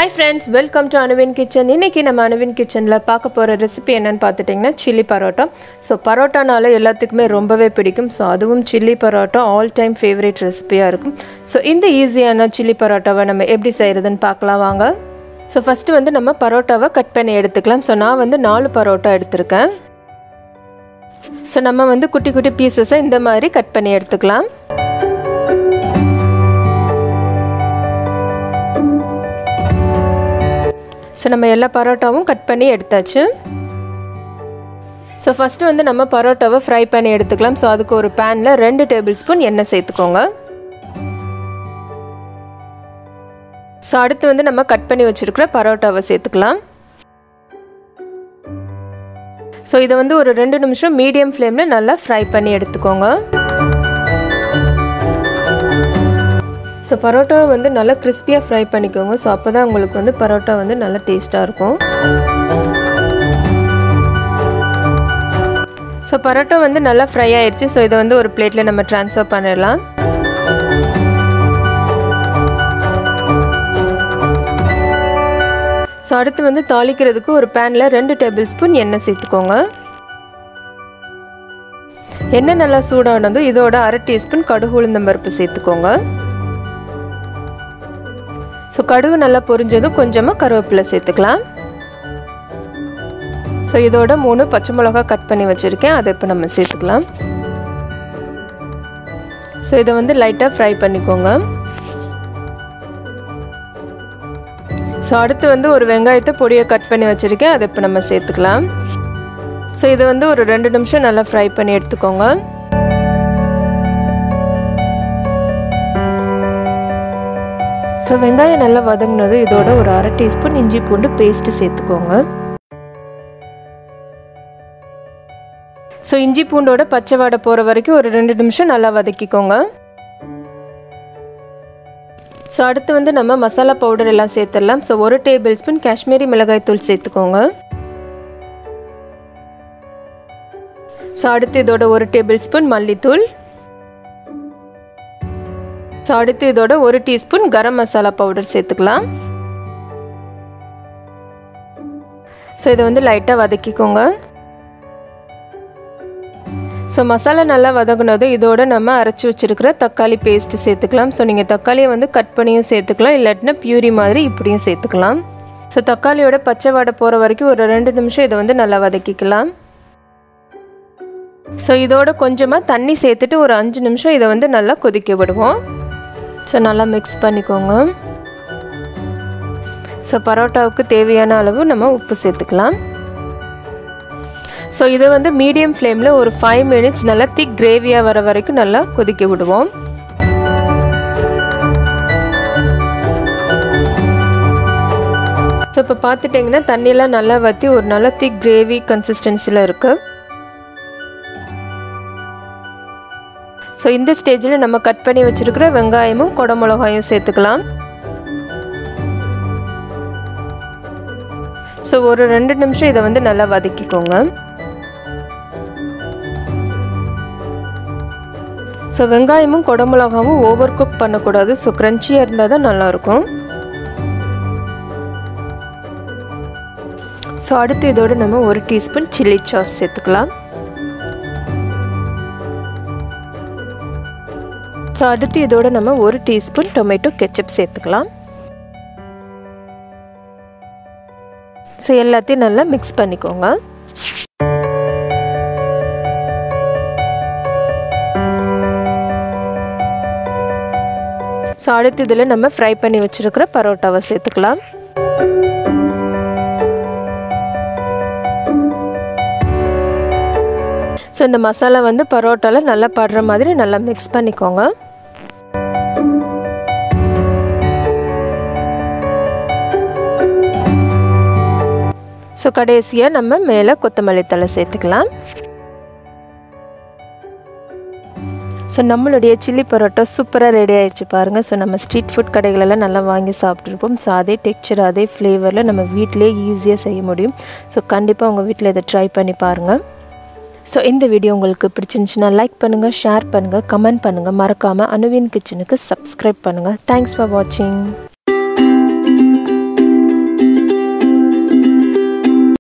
hi friends welcome to அனுவின் kitchen இன்றைக்கி நம்ம அனுவின் கிச்சனில் பார்க்க போகிற ரெசிபி என்னன்னு பார்த்துட்டிங்கன்னா சில்லி பரோட்டா ஸோ பரோட்டானால எல்லாத்துக்குமே ரொம்பவே பிடிக்கும் ஸோ அதுவும் chilli parotta all time favourite ரெசிபியாக இருக்கும் ஸோ இந்த ஈஸியான சில்லி பரோட்டாவை நம்ம எப்படி செய்கிறதுன்னு பார்க்கலாம் வாங்க ஸோ ஃபஸ்ட்டு வந்து நம்ம பரோட்டாவை கட் பண்ணி எடுத்துக்கலாம் ஸோ நான் வந்து நாலு பரோட்டா எடுத்திருக்கேன் ஸோ நம்ம வந்து குட்டி குட்டி பீசஸை இந்த மாதிரி கட் பண்ணி எடுத்துக்கலாம் ஸோ நம்ம எல்லா பரோட்டாவும் கட் பண்ணி எடுத்தாச்சு ஸோ ஃபஸ்ட்டு வந்து நம்ம பரோட்டாவை ஃப்ரை பண்ணி எடுத்துக்கலாம் ஸோ அதுக்கு ஒரு பேனில் ரெண்டு டேபிள் ஸ்பூன் எண்ணெய் சேர்த்துக்கோங்க ஸோ அடுத்து வந்து நம்ம கட் பண்ணி வச்சுருக்கிற பரோட்டாவை சேர்த்துக்கலாம் ஸோ இதை வந்து ஒரு ரெண்டு நிமிஷம் மீடியம் ஃப்ளேமில் நல்லா ஃப்ரை பண்ணி எடுத்துக்கோங்க ஸோ பரோட்டாவை வந்து நல்லா கிறிஸ்பியாக ஃப்ரை பண்ணிக்கோங்க ஸோ அப்போ தான் உங்களுக்கு வந்து பரோட்டா வந்து நல்லா டேஸ்ட்டாக இருக்கும் ஸோ பரோட்டா வந்து நல்லா ஃப்ரை ஆயிடுச்சு ஸோ இதை வந்து ஒரு பிளேட்டில் நம்ம ட்ரான்ஸ்ஃபர் பண்ணிடலாம் ஸோ அடுத்து வந்து தாளிக்கிறதுக்கு ஒரு பேனில் ரெண்டு டேபிள் ஸ்பூன் எண்ணெய் சேர்த்துக்கோங்க எண்ணெய் நல்லா சூடானதும் இதோட அரை டீஸ்பூன் கடுகு உளுந்தம்பருப்பு சேர்த்துக்கோங்க ஸோ கடுகு நல்லா பொரிஞ்சதும் கொஞ்சமாக கருவேப்பிலை சேர்த்துக்கலாம் ஸோ இதோட மூணு பச்சை மிளகா கட் பண்ணி வச்சுருக்கேன் அதை இப்போ நம்ம சேர்த்துக்கலாம் ஸோ இதை வந்து லைட்டாக ஃப்ரை பண்ணிக்கோங்க ஸோ அடுத்து வந்து ஒரு வெங்காயத்தை பொடியை கட் பண்ணி வச்சுருக்கேன் அதை இப்போ நம்ம சேர்த்துக்கலாம் ஸோ இதை வந்து ஒரு ரெண்டு நிமிஷம் நல்லா ஃப்ரை பண்ணி எடுத்துக்கோங்க ஸோ வெங்காயம் நல்லா வதங்கினது இதோட ஒரு அரை டீஸ்பூன் இஞ்சி பூண்டு பேஸ்ட்டு சேர்த்துக்கோங்க ஸோ இஞ்சி பூண்டோட பச்சை வாடை போகிற வரைக்கும் ஒரு ரெண்டு நிமிஷம் நல்லா வதக்கிக்கோங்க ஸோ அடுத்து வந்து நம்ம மசாலா பவுடர் எல்லாம் சேர்த்துடலாம் ஸோ ஒரு டேபிள் ஸ்பூன் காஷ்மீரி மிளகாய் தூள் சேர்த்துக்கோங்க ஸோ அடுத்து இதோட ஒரு டேபிள் ஸ்பூன் மல்லித்தூள் ஸோ அடுத்து இதோட ஒரு டீஸ்பூன் கரம் மசாலா பவுடர் சேர்த்துக்கலாம் ஸோ இதை வந்து லைட்டாக வதக்கிக்கோங்க ஸோ மசாலா நல்லா வதங்கினதும் இதோட நம்ம அரைச்சி வச்சுருக்கிற தக்காளி பேஸ்ட்டு சேர்த்துக்கலாம் ஸோ நீங்கள் தக்காளியை வந்து கட் பண்ணியும் சேர்த்துக்கலாம் இல்லாட்டினா பியூரி மாதிரி இப்படியும் சேர்த்துக்கலாம் ஸோ தக்காளியோட பச்சை வாடை போகிற வரைக்கும் ஒரு ரெண்டு நிமிஷம் இதை வந்து நல்லா வதக்கிக்கலாம் ஸோ இதோட கொஞ்சமாக தண்ணி சேர்த்துட்டு ஒரு அஞ்சு நிமிஷம் இதை வந்து நல்லா கொதிக்க விடுவோம் ஸோ நல்லா மிக்ஸ் பண்ணிக்கோங்க ஸோ பரோட்டாவுக்கு தேவையான அளவு நம்ம உப்பு சேர்த்துக்கலாம் ஸோ இதை வந்து மீடியம் ஃப்ளேமில் ஒரு ஃபைவ் மினிட்ஸ் நல்லா திக் கிரேவியாக வர வரைக்கும் நல்லா கொதிக்க விடுவோம் ஸோ இப்போ பார்த்துட்டிங்கன்னா தண்ணியெலாம் நல்லா வற்றி ஒரு நல்ல திக் கிரேவி கன்சிஸ்டன்சியில் இருக்குது ஸோ இந்த ஸ்டேஜில் நம்ம கட் பண்ணி வச்சுருக்கிற வெங்காயமும் குடமிளகாயும் சேர்த்துக்கலாம் ஸோ ஒரு ரெண்டு நிமிஷம் இதை வந்து நல்லா வதக்கிக்கோங்க ஸோ வெங்காயமும் குடமிளகாவும் ஓவர் குக் பண்ணக்கூடாது ஸோ க்ரன்ச்சியாக இருந்தால் தான் நல்லாயிருக்கும் ஸோ அடுத்து இதோடு நம்ம ஒரு டீஸ்பூன் சில்லி சாஸ் சேர்த்துக்கலாம் ஸோ அடுத்து இதோட நம்ம ஒரு டீஸ்பூன் டொமேட்டோ கெச்சப் சேர்த்துக்கலாம் ஸோ எல்லாத்தையும் நல்லா மிக்ஸ் பண்ணிக்கோங்க ஸோ அடுத்து இதில் நம்ம ஃப்ரை பண்ணி வச்சுருக்கிற பரோட்டாவை சேர்த்துக்கலாம் ஸோ இந்த மசாலா வந்து பரோட்டாவில் நல்லா படுற மாதிரி நல்லா மிக்ஸ் பண்ணிக்கோங்க ஸோ கடைசியாக நம்ம மேலே கொத்தமல்லி தலை சேர்த்துக்கலாம் ஸோ நம்மளுடைய சில்லி பரோட்டா சூப்பராக ரெடி ஆயிடுச்சு பாருங்கள் ஸோ நம்ம ஸ்ட்ரீட் ஃபுட் கடைகளெல்லாம் நல்லா வாங்கி சாப்பிட்ருப்போம் ஸோ அதே டெக்ஸ்சர் அதே ஃப்ளேவரில் நம்ம வீட்டிலே ஈஸியாக செய்ய முடியும் ஸோ கண்டிப்பாக உங்கள் வீட்டில் இதை ட்ரை பண்ணி பாருங்கள் ஸோ இந்த வீடியோ உங்களுக்கு பிடிச்சிருந்துச்சுன்னா லைக் பண்ணுங்கள் ஷேர் பண்ணுங்கள் கமெண்ட் பண்ணுங்கள் மறக்காமல் அனுவின் கிச்சனுக்கு சப்ஸ்கிரைப் பண்ணுங்கள் தேங்க்ஸ் ஃபார் வாட்சிங்